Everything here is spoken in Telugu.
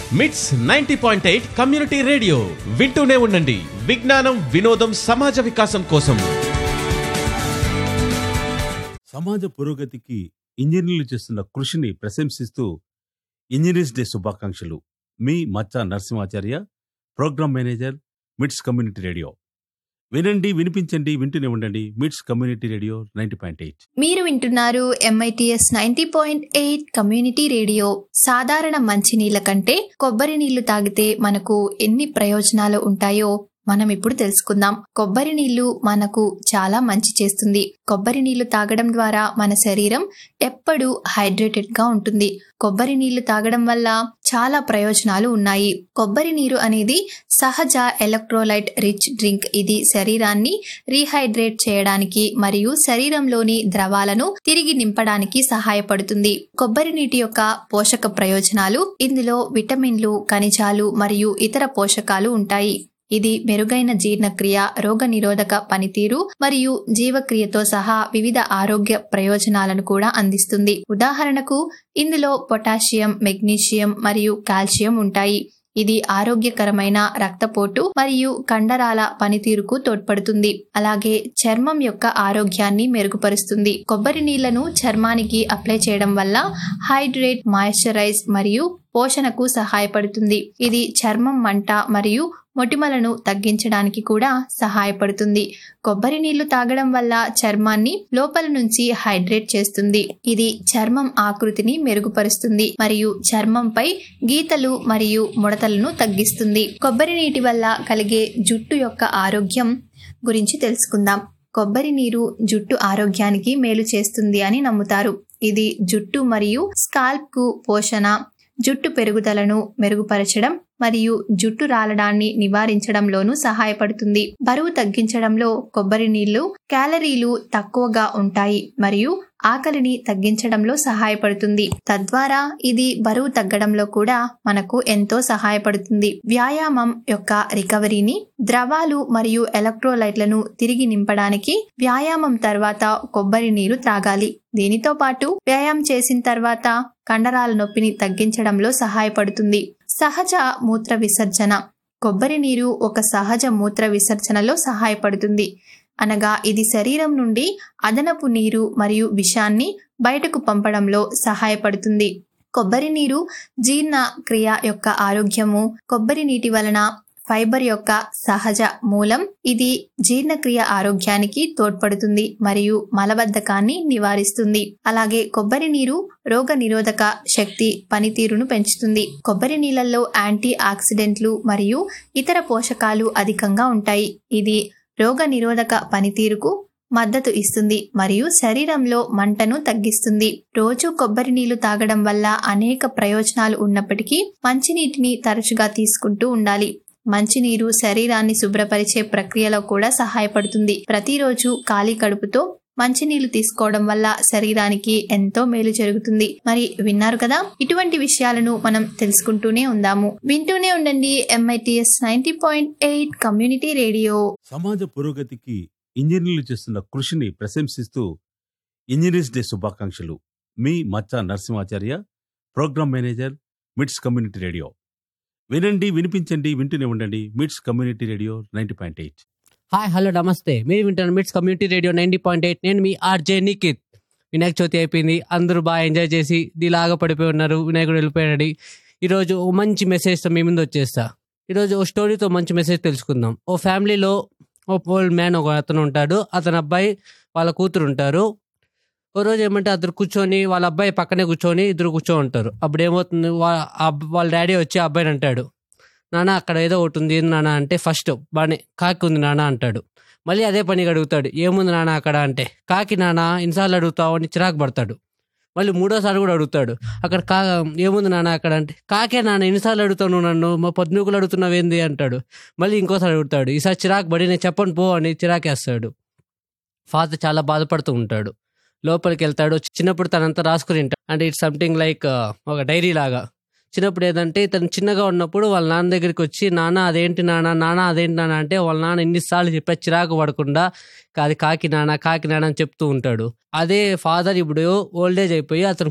మిట్స్ ninety point eight community radio వింటూనే ఉండండి విజ్ఞానం వినోదం సమాజ వికాసం కోసం సమాజ పురోగతికి ఇంజనీర్లు చేస్తున్న కృషిని ప్రశంసిస్తూ ఇంజనీర్స్ డే శుభాకాంక్షలు మీ మచ్చా Narasimhacharya program manager MITS community radio వినండి వినిపించండి వింటూనే ఉండండి MITS community radio ninety point eight మీరు వింటున్నారు MITS ninety point eight community radio సాధారణ మంచినీళ్ళ కంటే కొబ్బరి నీళ్లు తాగితే మనకు ఎన్ని ప్రయోజనాలు ఉంటాయో మనం ఇప్పుడు తెలుసుకుందాం కొబ్బరి నీళ్లు మనకు చాలా మంచి చేస్తుంది కొబ్బరి నీళ్లు తాగడం ద్వారా మన శరీరం ఎప్పుడూ హైడ్రేటెడ్ గా ఉంటుంది కొబ్బరి నీళ్లు తాగడం వల్ల చాలా ప్రయోజనాలు ఉన్నాయి కొబ్బరి నీరు అనేది సహజ ఎలక్ట్రోలైట్ రిచ్ డ్రింక్ ఇది శరీరాన్ని రీహైడ్రేట్ చేయడానికి మరియు శరీరంలోని ద్రవాలను తిరిగి నింపడానికి సహాయపడుతుంది కొబ్బరి నీటి యొక్క పోషక ప్రయోజనాలు ఇందులో విటమిన్లు ఖనిజాలు మరియు ఇతర పోషకాలు ఉంటాయి ఇది మెరుగైన జీర్ణక్రియ రోగనిరోధక పనితీరు మరియు జీవక్రియతో సహా వివిధ ఆరోగ్య ప్రయోజనాలను కూడా అందిస్తుంది ఉదాహరణకు ఇందులో పొటాషియం మెగ్నీషియం మరియు కాల్షియం ఉంటాయి ఇది ఆరోగ్యకరమైన రక్తపోటు మరియు కండరాల పనితీరుకు తోడ్పడుతుంది అలాగే చర్మం యొక్క ఆరోగ్యాన్ని మెరుగుపరుస్తుంది కొబ్బరి నీళ్లను చర్మానికి అప్లై చేయడం వల్ల హైడ్రేట్ మాయిశ్చరైజ్ మరియు పోషణకు సహాయపడుతుంది ఇది చర్మం మంట మరియు మొటిమలను తగ్గించడానికి కూడా సహాయపడుతుంది కొబ్బరి నీళ్లు తాగడం వల్ల చర్మాన్ని లోపల నుంచి హైడ్రేట్ చేస్తుంది ఇది చర్మం ఆకృతిని మెరుగుపరుస్తుంది మరియు చర్మంపై గీతలు మరియు ముడతలను తగ్గిస్తుంది కొబ్బరి నీటి వల్ల కలిగే జుట్టు యొక్క ఆరోగ్యం గురించి తెలుసుకుందాం కొబ్బరి నీరు జుట్టు ఆరోగ్యానికి మేలు చేస్తుంది అని నమ్ముతారు ఇది జుట్టు మరియు స్కాల్ప్ కు పోషణ జుట్టు పెరుగుదలను మెరుగుపరచడం మరియు జుట్టు రాలడాన్ని నివారించడంలోనూ సహాయపడుతుంది బరువు తగ్గించడంలో కొబ్బరి నీళ్లు క్యాలరీలు తక్కువగా ఉంటాయి మరియు ఆకలిని తగ్గించడంలో సహాయపడుతుంది తద్వారా ఇది బరువు తగ్గడంలో కూడా మనకు ఎంతో సహాయపడుతుంది వ్యాయామం యొక్క రికవరీని ద్రవాలు మరియు ఎలక్ట్రోలైట్లను తిరిగి నింపడానికి వ్యాయామం తర్వాత కొబ్బరి నీరు త్రాగాలి దీనితో పాటు వ్యాయామం చేసిన తర్వాత కండరాల నొప్పిని తగ్గించడంలో సహాయపడుతుంది సహజ మూత్ర విసర్జన కొబ్బరి నీరు ఒక సహజ మూత్ర విసర్జనలో సహాయపడుతుంది అనగా ఇది శరీరం నుండి అదనపు నీరు మరియు విషాన్ని బయటకు పంపడంలో సహాయపడుతుంది కొబ్బరి నీరు జీర్ణ క్రియ యొక్క ఆరోగ్యము కొబ్బరి నీటి వలన ఫైబర్ యొక్క సహజ మూలం ఇది జీర్ణక్రియ ఆరోగ్యానికి తోడ్పడుతుంది మరియు మలబద్ధకాన్ని నివారిస్తుంది అలాగే కొబ్బరి నీరు రోగ నిరోధక శక్తి పనితీరును పెంచుతుంది కొబ్బరి నీళ్ళల్లో యాంటీ ఆక్సిడెంట్లు మరియు ఇతర పోషకాలు అధికంగా ఉంటాయి ఇది రోగ నిరోధక పనితీరుకు మద్దతు ఇస్తుంది మరియు శరీరంలో మంటను తగ్గిస్తుంది రోజు కొబ్బరి నీళ్లు తాగడం వల్ల అనేక ప్రయోజనాలు ఉన్నప్పటికీ మంచినీటిని తరచుగా తీసుకుంటూ ఉండాలి మంచినీరు శరీరాన్ని శుభ్రపరిచే ప్రక్రియలో కూడా సహాయపడుతుంది ప్రతిరోజు ఖాళీ కడుపుతో మంచినీళ్లు తీసుకోవడం వల్ల శరీరానికి ఎంతో మేలు జరుగుతుంది మరి విన్నారు కదా ఇటువంటి విషయాలను మనం తెలుసుకుంటూనే ఉందాము వింటూనే ఉండండి MITS ninety point eight community radio సమాజ పురోగతికి ఇంజనీర్లు చేస్తున్న కృషిని ప్రశంసిస్తూ ఇంజనీర్స్ డే శుభాకాంక్షలు మీ మచ్చా Narasimhacharya program manager MITS community radio వినండి వినిపించండి వింటూనే ఉండండి MITS community radio ninety point eight hi hello నమస్తే మీరు వింటున్న MITS community radio ninety point eight నేను మీ ఆర్జే నిఖిత్ వినాయక చవితి అయిపోయింది అందరూ బాగా ఎంజాయ్ చేసి ఇలాగా పడిపోయి ఉన్నారు వినాయకుడు వెళ్ళిపోయాడు ఈరోజు ఓ మంచి మెసేజ్తో మీ ముందు వచ్చేస్తా ఈరోజు ఓ స్టోరీతో మంచి మెసేజ్ తెలుసుకుందాం ఓ ఫ్యామిలీలో ఓ ఓల్డ్ మ్యాన్ ఒక అతను ఉంటాడు అతని అబ్బాయి వాళ్ళ కూతురు ఉంటారు ఓ రోజు ఏమంటే అతను కూర్చొని వాళ్ళ అబ్బాయి పక్కనే కూర్చొని ఇద్దరు కూర్చో ఉంటారు అప్పుడు ఏమవుతుంది వా- ఆ అబ్బ- వాళ్ళ డాడీ వచ్చి ఆ అబ్బాయిని అంటాడు నాన్న అక్కడ ఏదో ఒకటి ఉంది ఏంది నాన్న అంటే ఫస్ట్ బాగానే కాకి ఉంది నాన్న అంటాడు మళ్ళీ అదే పనిగా అడుగుతాడు ఏముంది నాన్న అక్కడ అంటే కాకి నాన్న ఇన్సార్లు అడుగుతావు అని చిరాకు పడతాడు మళ్ళీ మూడోసారి కూడా అడుగుతాడు అక్కడ కా ఏముంది నాన్న అక్కడ అంటే కాకే నాన్న ఎన్నిసార్లు అడుగుతావు నువ్వు నన్ను మా పొద్దునూకులు అడుగుతున్నావు ఏంది అంటాడు మళ్ళీ ఇంకోసారి అడుగుతాడు ఈసారి చిరాకు పడి నేను చెప్పను పో అని చిరాకేస్తాడు ఫాదర్ చాలా బాధపడుతూ ఉంటాడు లోపలికి వెళ్తాడు చిన్నప్పుడు తనంతా రాసుకుని ఉంటాడు అంటే ఇట్స్ సంథింగ్ లైక్ ఒక డైరీ లాగా చిన్నప్పుడు ఏదంటే ఇతను చిన్నగా ఉన్నప్పుడు వాళ్ళ నాన్న దగ్గరికి వచ్చి నాన్న అదేంటి నాన్న నాన్న అదేంటి నాన్న అంటే వాళ్ళ నాన్న ఎన్నిసార్లు చెప్పా చిరాకు పడకుండా అది కాకి నాన్న కాకి నాన్న అని చెప్తూ ఉంటాడు అదే ఫాదర్ ఇప్పుడు ఓల్డ్ ఏజ్ అయిపోయి అతను